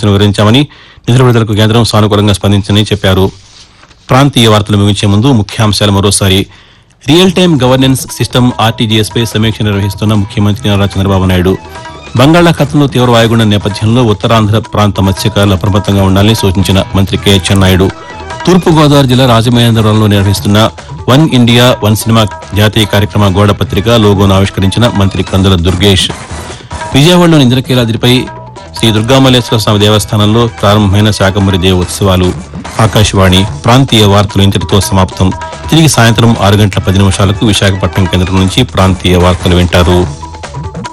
సమస్యను వివరించామని నిధుల విడుదలకు కేంద్రం సానుకూలంగా స్పందించిందని చెప్పారు ప్రాంతీయ వార్తలు ముగించే ముందు ముఖ్యాంశాలు మరోసారి real time governance system R T G S పై సమీక్ష నిర్వహిస్తున్న ముఖ్యమంత్రి నారా చంద్రబాబు నాయుడు బంగాళాఖాతంలో తీవ్ర వాయుగుండం నేపథ్యంలో ఉత్తరాంధ్ర ప్రాంత మత్స్యకారులు అప్రమత్తంగా ఉండాలని సూచించిన మంత్రి కె అచ్చెన్నాయుడు తూర్పుగోదావరి జిల్లా రాజమహేంద్రవరంలో నిర్వహిస్తున్న వన్ ఇండియా వన్ సినిమా జాతీయ కార్యక్రమ గోడ పత్రిక లోగోను ఆవిష్కరించిన మంత్రి కందుల దుర్గేష్ విజయవాడలోని ఇంద్రకీలాద్రిపై శ్రీ దుర్గామల్లేశ్వర స్వామి దేవస్థానంలో ప్రారంభమైన శాకంబరి దేవ ఉత్సవాలు ఆకాశవాణి ప్రాంతీయ వార్తలు ఇంతటితో సమాప్తం తిరిగి సాయంత్రం ఆరు గంటల పది నిమిషాలకు విశాఖపట్నం కేంద్రం నుంచి ప్రాంతీయ వార్తలు వింటారు